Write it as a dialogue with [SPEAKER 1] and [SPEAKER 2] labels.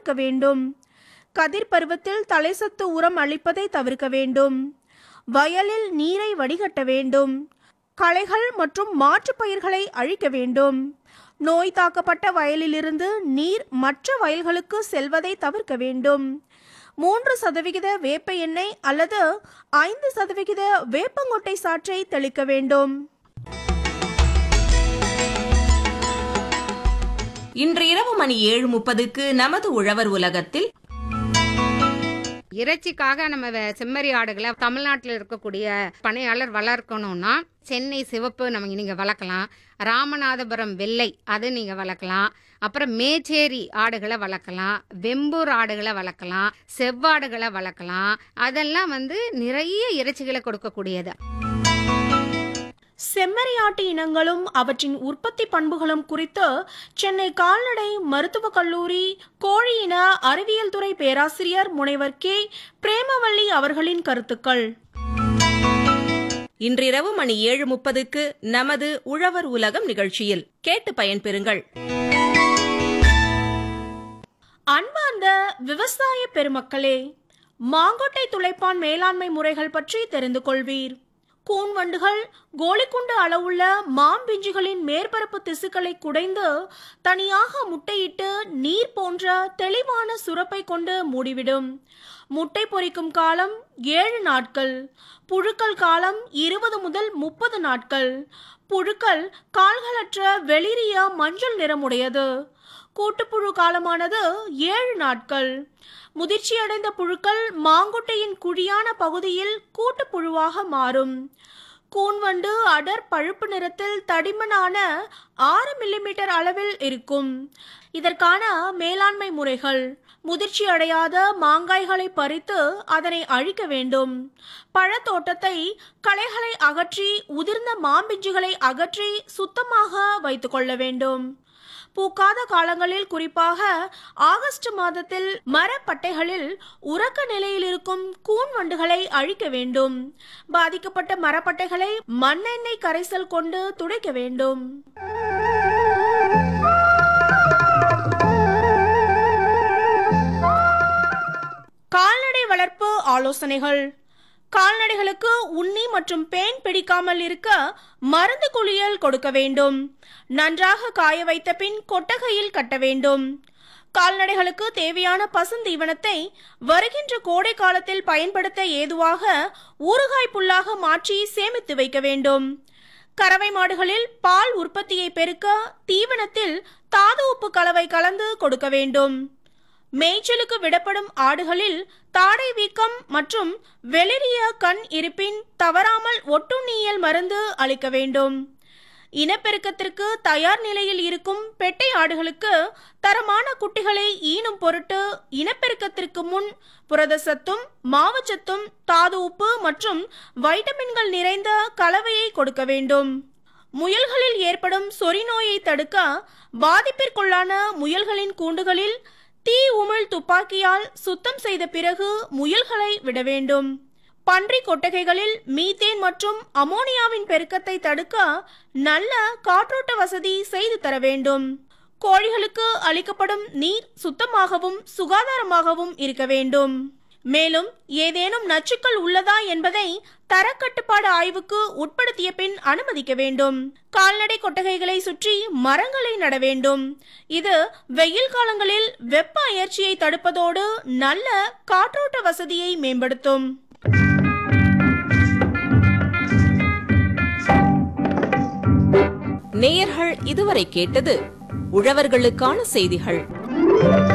[SPEAKER 1] தவிர்க்க வேண்டும் கதிர் பருவத்தில் தலைசத்து உரம் அளிப்பதை தவிர்க்க வேண்டும் வயலில் நீரை வடிகட்ட வேண்டும் களைகள் மற்றும் மாற்றுப் பயிர்களை அழிக்க வேண்டும் நோய் தாக்கப்பட்ட வயலிலிருந்து நீர் மற்ற வயல்களுக்கு செல்வதை தவிர்க்க வேண்டும் மூன்று சதவிகித வேப்ப எண்ணெய் அல்லது ஐந்து சதவிகித வேப்பங்கொட்டை சாற்றை தெளிக்க வேண்டும்
[SPEAKER 2] இன்று இரவு மணி ஏழு முப்பதுக்கு நமது உழவர் உலகத்தில்
[SPEAKER 3] இறைச்சிக்காக நம்ம வே- செம்மறி ஆடுகளை தமிழ்நாட்டில் இருக்கக்கூடிய பணியாளர் வளர்க்கணும்னா சென்னை சிவப்பு நம்ம நீங்கள் வளர்க்கலாம் ராமநாதபுரம் வெள்ளை அது நீங்கள் வளர்க்கலாம் அப்புறம் மேச்சேரி ஆடுகளை வளர்க்கலாம் வெம்பூர் ஆடுகளை வளர்க்கலாம் செவ்வாடுகளை வளர்க்கலாம் அதெல்லாம் வந்து நிறைய இறைச்சிகளை கொடுக்கக்கூடியது
[SPEAKER 1] செம்மறியாட்டு இனங்களும் அவற்றின் உற்பத்தி பண்புகளும் குறித்து சென்னை கால்நடை மருத்துவக் கல்லூரி கோழி இன அறிவியல் துறை பேராசிரியர் முனைவர் கே பிரேமவல்லி அவர்களின் கருத்துக்கள்
[SPEAKER 2] இன்றிரவு மணி ஏழு முப்பதுக்கு நமது உழவர் உலகம் நிகழ்ச்சியில் கேட்டு பயன்பெறுங்கள்
[SPEAKER 1] அன்பார்ந்த விவசாய பெருமக்களே மாங்கொட்டை துளைப்பான் மேலாண்மை முறைகள் பற்றி தெரிந்து கொள்வீர் கூன் வண்டுகள் கோலிக்குண்டு அளவுள்ள மாம்பிஞ்சுகளின் மேற்பரப்பு திசுக்களை குடைந்து தனியாக முட்டையிட்டு நீர் போன்ற தெளிவான சுரப்பை கொண்டு மூடிவிடும் முட்டை பொரிக்கும் காலம் ஏழு நாட்கள் புழுக்கள் காலம் இருபது முதல் முப்பது நாட்கள் புழுக்கள் கால்களற்ற வெளிரிய மஞ்சள் நிறமுடையது கூட்டுப்புழு காலமானது ஏழு நாட்கள் முதிர்ச்சியடைந்த புழுக்கள் மாங்குட்டையின் குழியான பகுதியில் கூட்டுப்புழுவாக மாறும் கூன்வண்டு அடர் பழுப்பு நிறத்தில் தடிமனான ஆறு மில்லிமீட்டர் அளவில் இருக்கும் இதற்கான மேலாண்மை முறைகள் முதிர்ச்சி அடையாத மாங்காய்களை பறித்து அதனை அழிக்க வேண்டும் பழத்தோட்டத்தை களைகளை அகற்றி உதிர்ந்த மாம்பிஞ்சுகளை அகற்றி சுத்தமாக வைத்துக் கொள்ள வேண்டும் பூக்காத காலங்களில் குறிப்பாக ஆகஸ்ட் மாதத்தில் மரப்பட்டைகளில் உறக்க நிலையில் இருக்கும் கூன் வண்டுகளை அழிக்க வேண்டும் பாதிக்கப்பட்ட மரப்பட்டைகளை மண்ணெண்ணெய் கரைசல் கொண்டு துடைக்க வேண்டும் கால்நடை வளர்ப்பு ஆலோசனைகள் கால்நடைகளுக்கு உண்ணி மற்றும் பேன் பிடிக்காமல் இருக்க மருந்து குளியல் கொடுக்க வேண்டும் நன்றாக காய வைத்த பின் கொட்டகையில் கட்ட வேண்டும் கால்நடைகளுக்கு தேவையான பசுந்தீவனத்தை வருகின்ற கோடை காலத்தில் பயன்படுத்த ஏதுவாக ஊறுகாய் புல்லாக மாற்றி சேமித்து வைக்க வேண்டும் கறவை மாடுகளில் பால் உற்பத்தியை பெருக்க தீவனத்தில் தாது உப்பு கலவை கலந்து கொடுக்க வேண்டும் மேய்ச்சலுக்கு விடப்படும் ஆடுகளில் தாடை வீக்கம் மற்றும் வெளிரிய கண் இருப்பின் தவறாமல் ஒட்டுண்ணீயல் மருந்து அளிக்க வேண்டும் இனப்பெருக்கத்திற்கு தயார் நிலையில் இருக்கும் பெட்டை ஆடுகளுக்கு தரமான குட்டிகளை ஈனும் பொருட்டு இனப்பெருக்கத்திற்கு முன் புரதசத்தும் மாவுச்சத்தும் தாது உப்பு மற்றும் வைட்டமின்கள் நிறைந்த கலவையை கொடுக்க வேண்டும் முயல்களில் ஏற்படும் சொறி நோயை தடுக்க பாதிப்பிற்குள்ளான முயல்களின் கூண்டுகளில் தீ உமிழ் துப்பாக்கியால் சுத்தம் செய்த பிறகு முயல்களை விட வேண்டும் பன்றி கொட்டகைகளில் மீத்தேன் மற்றும் அமோனியாவின் பெருக்கத்தை தடுக்க நல்ல காற்றோட்ட வசதி செய்து தர வேண்டும் கோழிகளுக்கு அளிக்கப்படும் நீர் சுத்தமாகவும் சுகாதாரமாகவும் இருக்க வேண்டும் மேலும் ஏதேனும் நச்சுக்கள் உள்ளதா என்பதை தரக்கட்டுப்பாடு ஆய்வுக்கு உட்படுத்திய பின் அனுமதிக்க வேண்டும் கால்நடை கொட்டகைகளை சுற்றி மரங்களை நட வேண்டும் இது வெயில் காலங்களில் வெப்ப அயற்சியை தடுப்பதோடு நல்ல காற்றோட்ட வசதியை மேம்படுத்தும்
[SPEAKER 2] நேயர்கள் இதுவரை கேட்டது உழவர்களுக்கான செய்திகள்